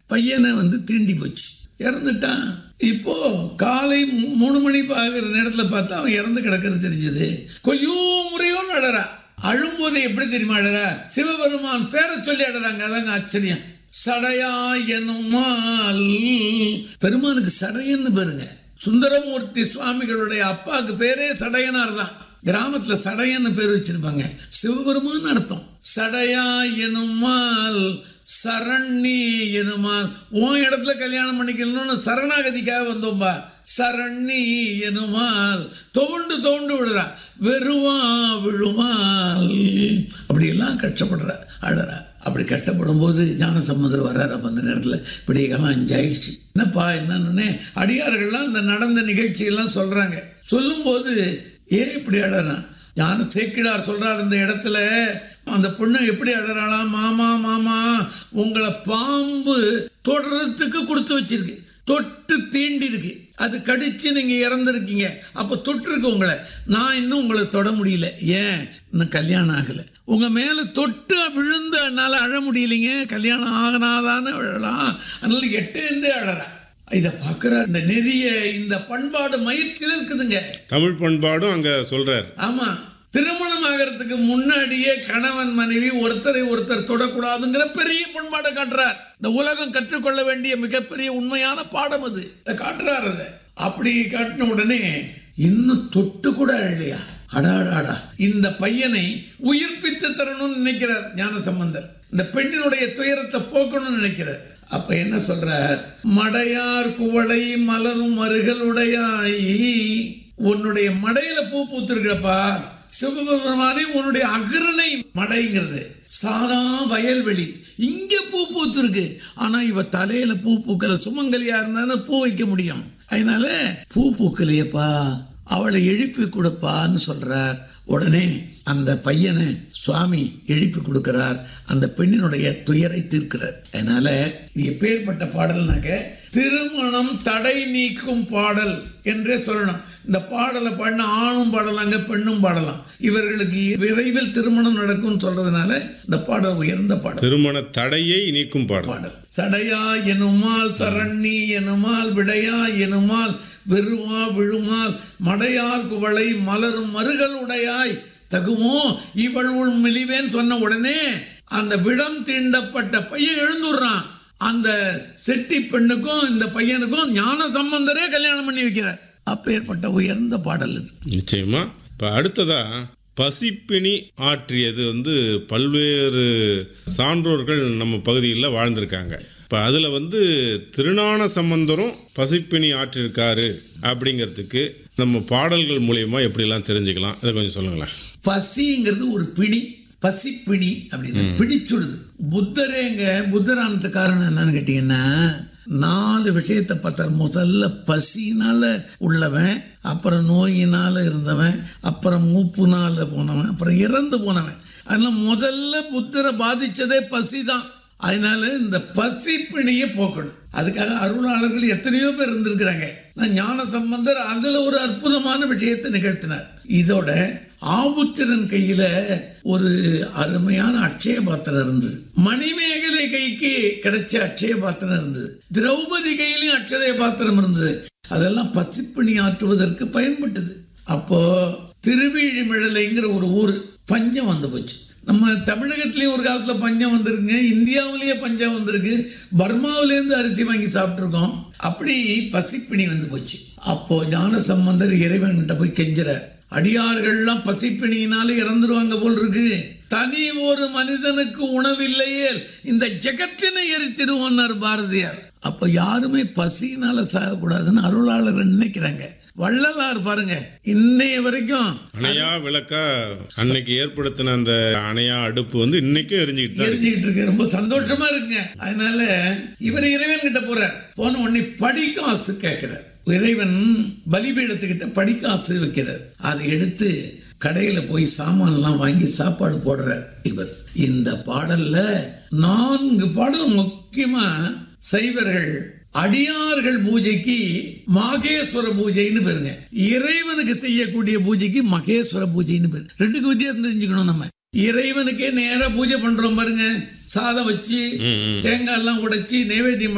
பையனை வந்து தீண்டி போச்சு இறந்துட்டான் இப்போ காலை மூ- மூணு மணி பார்க்குற நேரத்துல பார்த்தா அவன் இறந்து கிடக்கிறது தெரிஞ்சது கொய்யோ முறையோ அழறா அழும்போது எப்படி தெரியுமா அழறா சிவபெருமான் பேரை சொல்லி அழறாங்க அதாங்க ஆச்சரியம் சடையா என்னுமால் பெருமானுக்கு சடையன்னு பாருங்க சுந்தரமூர்த்தி சுவாமிகளுடைய அப்பாவுக்கு பேரே சடையனார் தான் கிராமத்துல சடையன்னு பேர் வச்சிருப்பாங்க சிவபெருமான் அர்த்தம் சடையா எனுமால் சரண்ணி எனுமால் உன் இடத்துல கல்யாணம் பண்ணிக்கணும்னு சரணாகதிக்காக வந்தோம்பா சரண்ணி எனுமால் தோண்டு தோண்டு விடுறா வெறுவா விழுமால் அப்படியெல்லாம் கஷ்டப்படுறா அழறா அப்படி கஷ்டப்படும் போது ஞான சம்பந்தர் வர்றாரு அப்ப அந்த நேரத்தில் விடியகாலம் அஞ்சாயிடுச்சு என்னப்பா என்னன்னு அடியார்கள்லாம் இந்த நடந்த நிகழ்ச்சியெல்லாம் சொல்றாங்க சொல்லும்போது ஏன் இப்படி அழறான் ஞான சேக்கிடார் சொல்றார் இந்த இடத்துல அந்த பொண்ணு எப்படி அழறாளாம் மாமா மாமா உங்களை பாம்பு தொடர்றதுக்கு கொடுத்து வச்சிருக்கு தொட்டு தீண்டி இருக்கு அது கடிச்சு நீங்க இறந்துருக்கீங்க அப்போ தொட்டிருக்கு உங்களை நான் இன்னும் உங்களை தொட முடியல ஏன் இன்னும் கல்யாணம் ஆகல உங்க மேல தொட்டு விழுந்து என்னால அழ முடியலைங்க கல்யாணம் ஆகனாதான்னு அழலாம் அதனால எட்டேந்தே அழறா இதை பார்க்குறார் இந்த நெறிய இந்த பண்பாடு மயிற்சியில் இருக்குதுங்க தமிழ் பண்பாடும் அங்க சொல்றார் ஆமா திருமணம் ஆகிறதுக்கு முன்னாடியே கணவன் மனைவி ஒருத்தரை ஒருத்தர் தொடக்கூடாதுங்கிற பெரிய பண்பாடை காட்டுறார் இந்த உலகம் கற்றுக்கொள்ள வேண்டிய மிகப்பெரிய உண்மையான பாடம் அது இதை காட்டுறார் அதை அப்படி காட்டின உடனே இன்னும் தொட்டு கூட இல்லையா அடாடாடா இந்த பையனை உயிர்ப்பித்து தரணும்னு நினைக்கிறார் ஞான சம்பந்தர் இந்த பெண்ணினுடைய துயரத்தை போக்கணும்னு நினைக்கிறார் அப்ப என்ன சொல்றார் மடையார் குவளை மலரும் மருகளுடையாய் உன்னுடைய மடையில பூ பூத்திருக்கிறப்பா சிவபெருமானே உன்னுடைய அகரணை மடைங்கிறது சாதா வயல்வெளி இங்க பூ பூத்திருக்கு ஆனா இவ தலையில பூ பூக்கல சுமங்கலியா இருந்தானே பூ வைக்க முடியும் அதனால பூ பூக்கலையப்பா அவளை எழுப்பி கொடுப்பான்னு சொல்றார் உடனே அந்த பையனை சுவாமி எழுப்பி கொடுக்கிறார் அந்த பெண்ணினுடைய துயரை தீர்க்கிறார் அதனால இது எப்பேற்பட்ட பாடல்னாக்க திருமணம் தடை நீக்கும் பாடல் என்றே சொல்லணும் இந்த பாடலை பாடின ஆணும் பாடலாங்க பெண்ணும் பாடலாம் இவர்களுக்கு விரைவில் திருமணம் நடக்கும்னு சொல்றதுனால இந்த பாடல் உயர்ந்த பாடல் திருமண தடையை நீக்கும் பாடல் பாடல் சடையா எனுமால் சரண்ணி எனுமால் விடையா எனுமால் வெறுவா விழுமால் மடையார் குவளை மலரும் மருகள் உடையாய் தகுமோ இவள் உள் மெலிவேன்னு சொன்ன உடனே அந்த விடம் தீண்டப்பட்ட பையன் எழுந்துடுறான் அந்த செட்டி பெண்ணுக்கும் இந்த பையனுக்கும் ஞான சம்பந்தரே கல்யாணம் பண்ணி வைக்கிறார் அப்பேற்பட்ட உயர்ந்த பாடல் இது நிச்சயமா இப்போ அடுத்ததா பசிப்பிணி ஆற்றியது வந்து பல்வேறு சான்றோர்கள் நம்ம பகுதியில் வாழ்ந்திருக்காங்க இப்போ அதில் வந்து திருஞான சம்பந்தரும் பசிப்பிணி ஆற்றிருக்காரு அப்படிங்கிறதுக்கு நம்ம பாடல்கள் மூலியமா எப்படிலாம் தெரிஞ்சுக்கலாம் அதை கொஞ்சம் சொல்லுங்களேன் பசிங்கிறது ஒரு பிடி பசிப்பிடி அப்படின்னு பிடிச்சுடுது புத்தரேங்க புத்தரானது காரணம் என்னன்னு கேட்டீங்கன்னா நாலு விஷயத்தை பார்த்தார் முதல்ல பசினால உள்ளவன் அப்புறம் நோயினால இருந்தவன் அப்புறம் மூப்புனால போனவன் அப்புறம் இறந்து போனவன் அதனால முதல்ல புத்தரை பாதிச்சதே பசி தான் அதனால இந்த பசி பிணியை போக்கணும் அதுக்காக அருளாளர்கள் எத்தனையோ பேர் இருந்திருக்கிறாங்க நான் ஞான சம்பந்தர் அதுல ஒரு அற்புதமான விஷயத்தை நிகழ்த்தினார் இதோட ஆபுத்திரன் கையில ஒரு அருமையான அட்சய பாத்திரம் இருந்தது மணிமேகலை கைக்கு கிடைச்ச அட்சய பாத்திரம் இருந்தது திரௌபதி கையிலையும் அட்சய பாத்திரம் இருந்தது அதெல்லாம் பசிப்பணி ஆற்றுவதற்கு பயன்பட்டது அப்போ திருவிழிமிழலைங்கிற ஒரு ஊர் பஞ்சம் வந்து போச்சு நம்ம தமிழகத்திலேயே ஒரு காலத்தில் பஞ்சம் வந்திருக்குங்க இந்தியாவிலேயே பஞ்சம் வந்திருக்கு பர்மாவிலேருந்து அரிசி வாங்கி சாப்பிட்ருக்கோம் அப்படி பசிப்பிணி வந்து போச்சு அப்போ ஞான சம்பந்தர் இறைவன்கிட்ட போய் கெஞ்சுறார் அடியார்கள்லாம் பசிப்பிணியினால இறந்துருவாங்க போல் இருக்கு தனி ஒரு மனிதனுக்கு உணவில்லையே இந்த ஜெகத்தினை எரித்திடுவோன்னார் பாரதியார் அப்ப யாருமே பசியினால சாகக்கூடாதுன்னு அருளாளர்கள் நினைக்கிறாங்க வள்ளலார் பாருங்க இன்னைய வரைக்கும் அணையா விளக்கா அன்னைக்கு ஏற்படுத்தின அந்த அணையா அடுப்பு வந்து இன்னைக்கும் எரிஞ்சுக்கிட்டு தான் இருக்கு. எரிஞ்சுக்கிட்டு இருக்கு ரொம்ப சந்தோஷமா இருக்குங்க அதனால இவர் இறைவன் கிட்ட போறார் போன உடனே படிக்காசு கேட்கிறார் இறைவன் பலிபீடத்துக்கிட்ட படிக்காசு வைக்கிறார் அதை எடுத்து கடையில போய் சாமான்லாம் வாங்கி சாப்பாடு போடுறார் இவர் இந்த பாடல்ல நான்கு பாடல் முக்கியமா சைவர்கள் அடியார்கள் பூஜைக்கு மாகேஸ்வர பூஜைன்னு பேருங்க இறைவனுக்கு செய்யக்கூடிய பூஜைக்கு மகேஸ்வர பூஜைன்னு பேரு ரெண்டுக்கு வித்தியாசம் தெரிஞ்சுக்கணும் நம்ம இறைவனுக்கே நேரா பூஜை பண்றோம் பாருங்க சாதம் வச்சு ம், ம். தேங்காய் எல்லாம் உடைச்சி நைவேத்தியம்